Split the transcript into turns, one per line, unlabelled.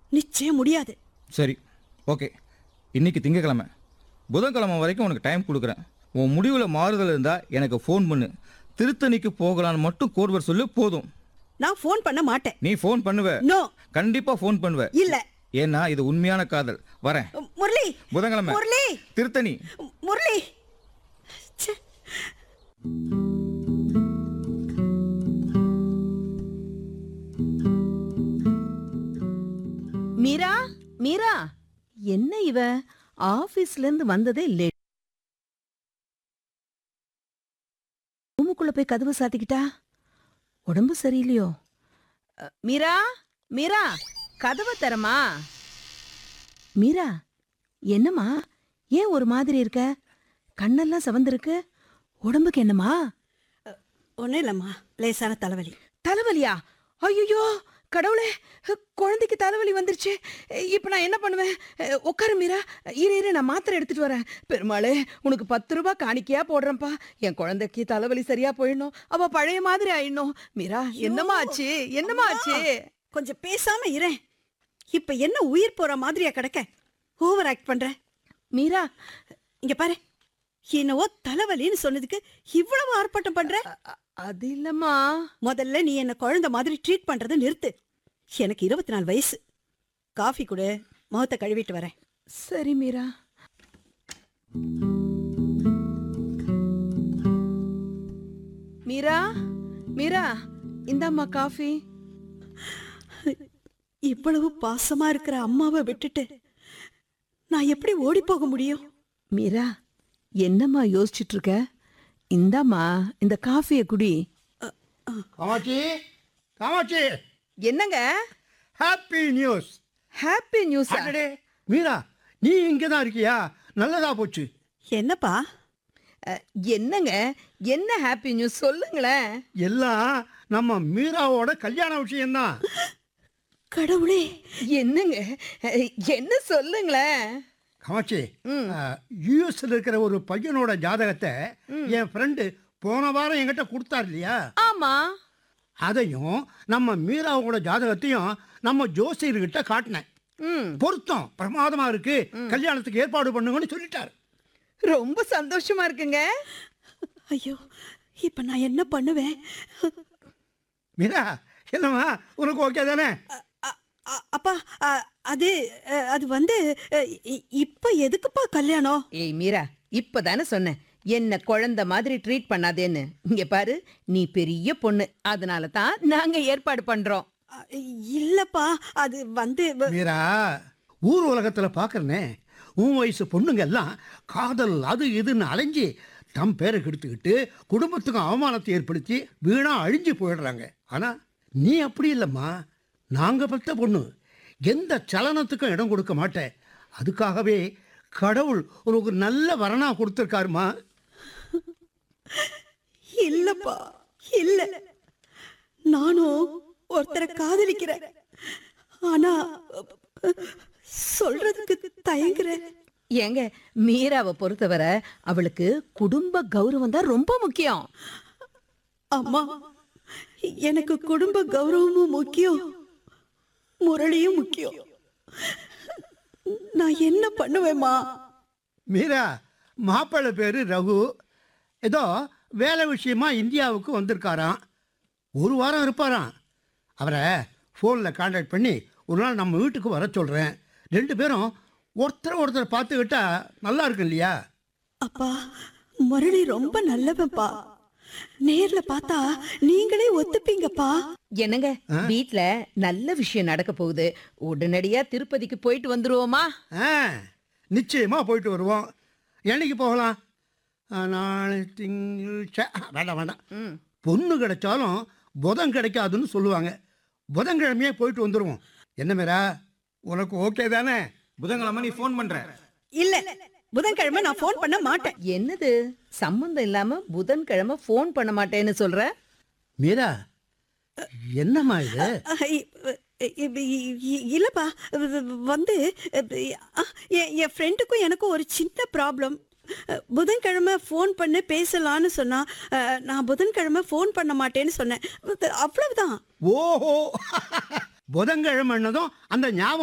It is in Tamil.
நிச்சயம் முடியாது
சரி ஓகே இன்னைக்கு திங்கக்கிழமை புதன்கிழமை வரைக்கும் உனக்கு டைம் கொடுக்குறேன் உன் முடிவில் மாறுதல் இருந்தால் எனக்கு ஃபோன் பண்ணு திருத்தணிக்கு போகலான்னு மட்டும் கோர்வர் சொல்லு போதும்
நான் ஃபோன் பண்ண மாட்டேன்
நீ ஃபோன் பண்ணுவ
நோ
கண்டிப்பா ஃபோன் பண்ணுவ
இல்ல
ஏன்னா இது உண்மையான காதல் வரேன்
முரளி
புதன்கிழமை
முரளி
திருத்தணி
முரளி ச்சே.
மீரா மீரா என்ன இவ ஆபீஸ்ல இருந்து வந்ததே லேட் ரூமுக்குள்ள போய் கதவு சாத்திக்கிட்டா உடம்பு சரியில்லையோ அ, மீரா மீரா கதவை தரமா மீரா என்னம்மா ஏன் ஒரு மாதிரி இருக்க கண்ணெல்லாம் சிவந்திருக்கு உடம்புக்கு என்னம்மா
ஒண்ணும் இல்லம்மா லேசான தலைவலி
தலைவலியா ஐயோ கடவுளே குழந்தைக்கு தலைவலி வந்துருச்சு இப்போ நான் என்ன பண்ணுவேன் அஹ், உட்காரு மீரா இரு இரு நான் மாத்திரை எடுத்துட்டு வரேன் பெருமாளே உனக்கு பத்து ரூபாய் காணிக்கையா போடுறேன்ப்பா என் குழந்தைக்கு தலைவலி சரியா போயிடணும் அவ பழைய மாதிரி ஆயிடணும் மீரா என்னம்மா ஆச்சு என்னம்மா ஆச்சு
கொஞ்சம் பேசாம இரேன் இப்ப என்ன உயிர் போற மாதிரியா கிடக்க ஓவர் ஆக்ட் பண்ற
மீரா
இங்க பாரு என்னவோ தலைவலின்னு சொன்னதுக்கு இவ்வளவு ஆர்ப்பாட்டம் பண்ற
அ- அது இல்லம்மா
முதல்ல நீ என்ன குழந்தை மாதிரி ட்ரீட் பண்றதை நிறுத்து எனக்கு இருபத்தி நாலு வயசு காஃபி கொடு முகத்தை கழுவிட்டு வரேன்
சரி மீரா மீரா மீரா இந்தாம்மா காஃபி
இவ்வளவு பாசமா இருக்கிற அம்மாவை விட்டுட்டு நான் எப்படி ஓடி போக முடியும்
மீரா என்னம்மா யோசிச்சுட்டு இருக்க இந்தாம்மா இந்த காஃபியை குடி
காமாட்சி காமாட்சி
என்னங்க
ஹாப்பி நியூஸ்
ஹாப்பி நியூஸ்
அடடே மீரா நீ இங்கே தான் இருக்கியா நல்லதா போச்சு
என்னப்பா
என்னங்க என்ன ஹாப்பி நியூஸ் சொல்லுங்களேன்
எல்லாம் நம்ம மீராவோட கல்யாண விஷயம்தான்
கடவுளே
என்னங்க அஹ், என்ன சொல்லுங்களேன்
காமாட்சி யூஎஸ்ல இருக்கிற ஒரு பையனோட ஜாதகத்தை என் ஃப்ரெண்டு போன வாரம் என்கிட்ட கொடுத்தார் இல்லையா
ஆமா
அதையும் நம்ம மீராவோட ஜாதகத்தையும் நம்ம ஜோசியர்கிட்ட காட்டினேன்
ம்
பொருத்தம் பிரமாதமா இருக்கு கல்யாணத்துக்கு ஏற்பாடு பண்ணுங்கன்னு சொல்லிட்டார்
ரொம்ப சந்தோஷமா இருக்குங்க
ஐயோ இப்ப நான் என்ன பண்ணுவேன்
மீரா என்னம்மா உனக்கு ஓகே தானே
அ- அ- அப்பா அ, அது அ, அது வந்து அ, இ- இப்ப எதுக்குப்பா கல்யாணம்
ஏய் மீரா இப்பதானே சொன்னேன் என்ன குழந்தை மாதிரி ட்ரீட் பண்ணாதேன்னு இங்க பாரு நீ பெரிய பொண்ணு அதனால தான் நாங்க ஏற்பாடு பண்றோம்
அ, இல்லப்பா அது வந்து வ-
மீரா ஊர் உலகத்துல பாக்குறனே உன் வயசு பொண்ணுங்க எல்லாம் காதல் அது இதுன்னு அலைஞ்சு தம் பேரை கெடுத்துக்கிட்டு குடும்பத்துக்கும் அவமானத்தை ஏற்படுத்தி வீணா அழிஞ்சு போயிடுறாங்க ஆனா நீ அப்படி இல்லைம்மா நாங்க பெத்த பொண்ணு எந்த சலனத்துக்கும் இடம் கொடுக்க மாட்டேன் அதுக்காகவே கடவுள் உனக்கு நல்ல வரனா கொடுத்துருக்காருமா
இல்லப்பா இல்ல நானும் ஒருத்தரை காதலிக்கிறேன் ஆனா அ, சொல்றதுக்கு தயங்குறேன்
ஏங்க மீராவை பொறுத்தவரை அவளுக்கு குடும்ப கௌரவம் தான் ரொம்ப முக்கியம்
அம்மா எனக்கு குடும்ப கௌரவமும் முக்கியம் முரளியும் முக்கியம் நான் என்ன பண்ணுவேம்மா
மீரா மாப்பிள்ளை பேரு ரகு ஏதோ வேலை விஷயமா இந்தியாவுக்கு வந்திருக்காராம் ஒரு வாரம் இருப்பாராம் அவரை ஃபோனில் காண்டாக்ட் பண்ணி ஒரு நாள் நம்ம வீட்டுக்கு வர சொல்கிறேன் ரெண்டு பேரும் ஒருத்தர் ஒருத்தர் பார்த்துக்கிட்டா நல்லா இருக்கும் இல்லையா
அப்பா முரளி ரொம்ப நல்லவன்ப்பா நேர்ல பார்த்தா நீங்களே ஒத்துப்பீங்கப்பா
என்னங்க வீட்ல நல்ல விஷயம் நடக்க போகுது உடனடியா திருப்பதிக்கு போயிட்டு வந்துருவோமா
ஆ நிச்சயமாக போயிட்டு வருவோம் என்னைக்கு போகலாம் ஆ, நாளை திங்கள் ச- ஆ, வேண்டாம் வேண்டாம்
ம்
பொண்ணு கிடைச்சாலும் புதன் கிடைக்காதுன்னு சொல்லுவாங்க புதன்கிழமையே போயிட்டு வந்துடுவோம் என்ன மேரா உனக்கு ஓகே தானே
புதன்கிழமை நீ ஃபோன் பண்ற
இல்ல புதன்கிழமை நான் ஃபோன் பண்ண மாட்டேன்
என்னது சம்பந்தம் இல்லாம புதன்கிழமை ஃபோன் பண்ண மாட்டேன்னு சொல்ற
மீரா என்னம்மா இது
அஹ், இ- இ- இ- இ- இல்லப்பா வ- வ- வந்து அஹ், என் என் ஃப்ரெண்டுக்கும் எனக்கும் ஒரு சின்ன ப்ராப்ளம் புதன்கிழமை ஃபோன் பண்ணி பேசலான்னு சொன்னா அஹ், நான் புதன்கிழமை ஃபோன் பண்ண மாட்டேன்னு சொன்னேன் அவ்வளவுதான்
ஓஹோ புதன்கிழமைன்னதும் அந்த ஞாபகம்